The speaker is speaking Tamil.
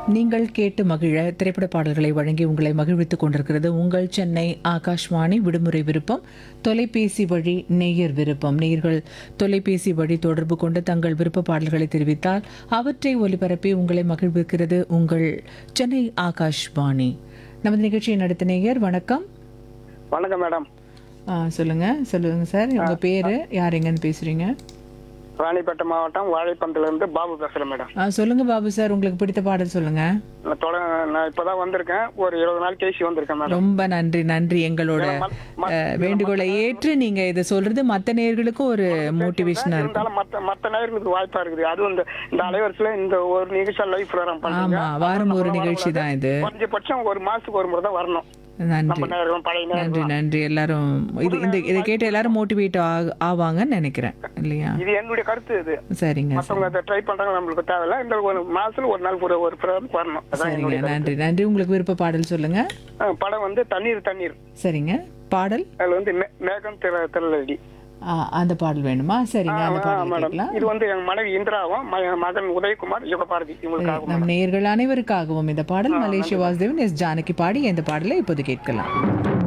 நீங்கள் கேட்டு மகிழ திரைப்பட பாடல்களை வழங்கி உங்களை மகிழ்வித்துக் கொண்டிருக்கிறது உங்கள் சென்னை ஆகாஷ்வாணி விடுமுறை விருப்பம் தொலைபேசி வழி நேயர் விருப்பம் நேயர்கள் தொலைபேசி வழி தொடர்பு கொண்டு தங்கள் விருப்ப பாடல்களை தெரிவித்தால் அவற்றை ஒலிபரப்பி உங்களை மகிழ்விக்கிறது உங்கள் சென்னை ஆகாஷ்வாணி நமது நிகழ்ச்சியை நடத்த நேயர் வணக்கம் வணக்கம் மேடம் ஆ, சொல்லுங்க சொல்லுங்க சார் உங்க பேரு யார் எங்கன்னு பேசுறீங்க ராணிப்பேட்டை மாவட்டம் வாழைப்பந்தில இருந்து பாபு பேசுறேன் மேடம் ஆ, சொல்லுங்க பாபு சார் உங்களுக்கு பிடித்த பாடல் சொல்லுங்க நான் தொட நான் இப்பதான் வந்திருக்கேன் ஒரு இருபது நாள் கேசி வந்திருக்கேன் மேடம் ரொம்ப நன்றி நன்றி எங்களோட ம- ம- அஹ், வேண்டுகோளை ஏற்று நீங்க இதை சொல்றது மத்த நேயர்களுக்கும் ஒரு மோட்டிவேஷனா இருக்கும் இருந்தாலும் மத்த மத்த நேயர்களுக்கு வாய்ப்பா இருக்குது அதுவும் இந்த இந்த அலைவரிசையில இந்த ஒரு நிகழ்ச்சி லைவ் ப்ரோக்ராம் பண்றீங்க ஆமா வாரம் ஒரு நிகழ்ச்சி தான் இது குறைஞ்சபட்சம் ஒரு மாசத்துக்கு ஒரு முறை தான் வரணும் நன்றி நம்ம நேர்களும் பழைய நன்றி நேரம் நன்றி எல்லாரும் இது இந்த இதை கேட்டு எல்லாரும் மோட்டிவேட் ஆவாங்கன்னு நினைக்கிறேன் இல்லையா இது என்னுடைய கருத்து இது சரிங்க மத்தவங்க அதை ட்ரை பண்றாங்க நம்மளுக்கு தேவையில்ல இந்த ஒரு மாசத்துல ஒரு நாள் ஒரு ஒரு ப்ரோக்ராம் வரணும் அதான் சரிங்க என்னுடைய நன்றி நன்றி உங்களுக்கு விருப்ப பாடல் சொல்லுங்க அஹ் படம் வந்து தண்ணீர் தண்ணீர் சரிங்க பாடல் அதுல வந்து மே- மேகம் திர திரளடி ஆ, அந்த பாடல் வேணுமா சரிங்க அந்த ஆ, பாடல் மேடம் கேட்கலாம் இது வந்து என் மனைவி இந்திராவும் ம- மகன் உதயகுமார் யுகபாரதி இவங்களுக்காக நம் நேயர்கள் அனைவருக்காகவும் இந்த பாடல் மலேசிய வாசுதேவன் எஸ் ஜானகி பாடி இந்த பாடலை இப்போது கேட்கலாம்